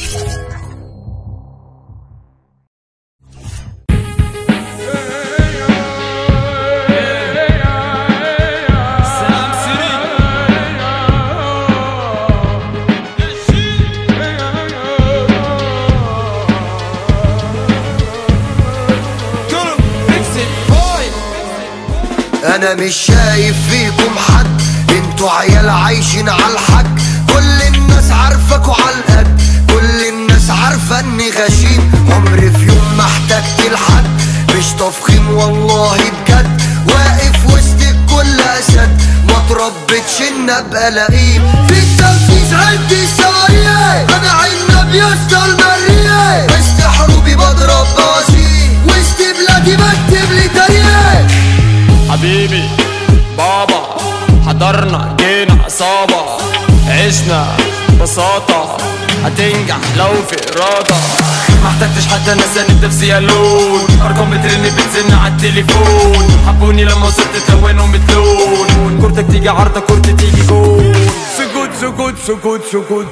انا مش شايف فيكم حد انتوا عيال عايشين على الحق كل الناس عارفاكوا على القد كل الناس عارفه اني غشيم عمري في يوم ما احتجت لحد مش تفخيم والله بجد واقف وسط الكل اسد ما تربتش ان ابقى لئيم في التنفيذ عندي سوريه انا عنب يسطا المريه وسط حروبي بضرب بازي وسط بلادي بكتب لي تاريخ حبيبي بابا حضرنا جينا عصابة عشنا بساطة هتنجح لو في إرادة ما احتجتش حتى ناس انا نفسي الون ارقام بترن بتزن على التليفون حبوني لما وصلت تلونهم بتلون كورتك تيجي عارضة كورتي تيجي جول سكوت سكوت سكوت سكوت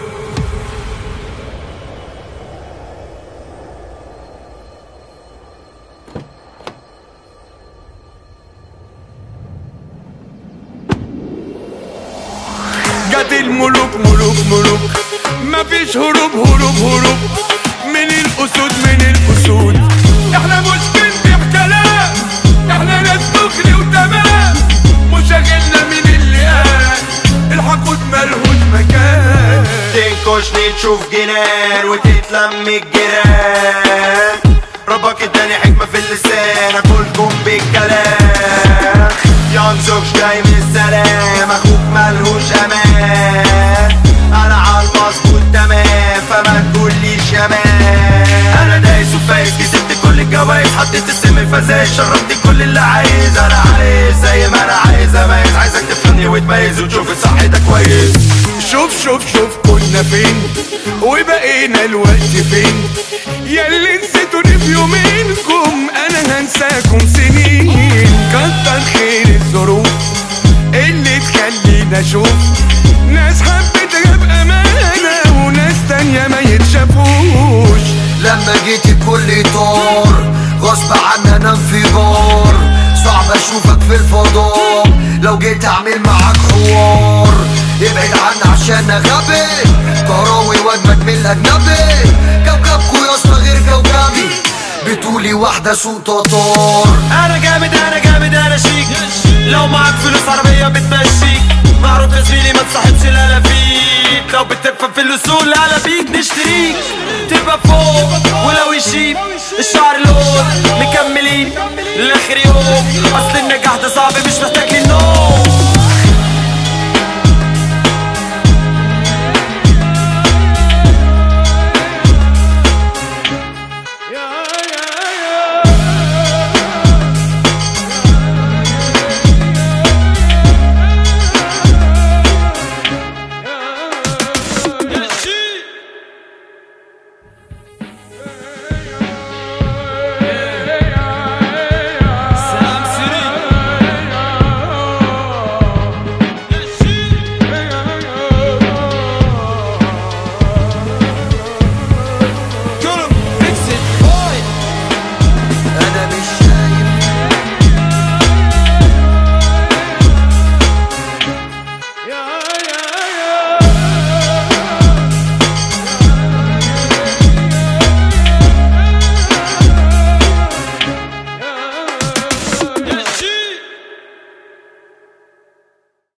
جت الملوك ملوك ملوك مفيش هروب هروب هروب من الاسود من الاسود احنا مش بنبيع كلام احنا ناس دغري وتمام مشاغلنا من اللي قال الحقود ملهوش مكان تنكشني تشوف جنان وتتلم الجيران ربك اداني حكمة في اللسان اكلكم بالكلام ينزوكش جاي من السلام اخوك ملهوش امان انا عالمظبوط تمام فما تقوليش يا مان انا دايس وفايز كسبت كل الجوايز حطيت السم الفزايز شربت كل اللي عايز انا عايز زي ما انا عايز اميز عايزك تفهمني وتميز وتشوف الصح ده كويس شوف شوف شوف كنا فين وبقينا الوقت فين ياللي نسيتوني في يومينكم انا هنساكم سنين كتر خير الظروف اللي تخلينا اشوف ناس حبيتها بامانه وناس تانية ما يتشافوش لما جيت الكل طار غصب عني انا انفجار صعب اشوفك في الفضاء لو جيت اعمل معاك حوار ابعد عني عشان غبي كراوي واجمد من الاجنبي كوكبكو يا اسطى غير كوكبي بتقولي واحدة سوق تطار انا جامد انا جامد انا شيك لو معاك فلوس عربية بتمشيك معروف يا زميلي ما تصاحبش لا فيك لو بتفهم في الاصول لا بيك نشتريك تبقى فوق ولو يشيب الشعر لون مكملين لاخر يوم اصل النجاح ده صعب